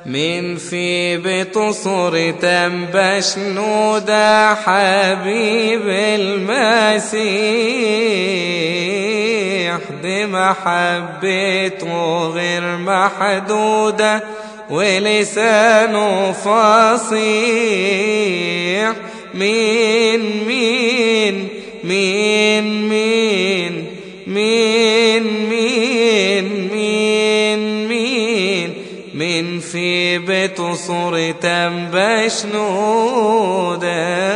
من في بتصرة بشنودة حبيب المسيح دي محبته غير محدودة ولسانه فصيح مين مين مين مين مين مين مين مين من في بيت صورة بشنودة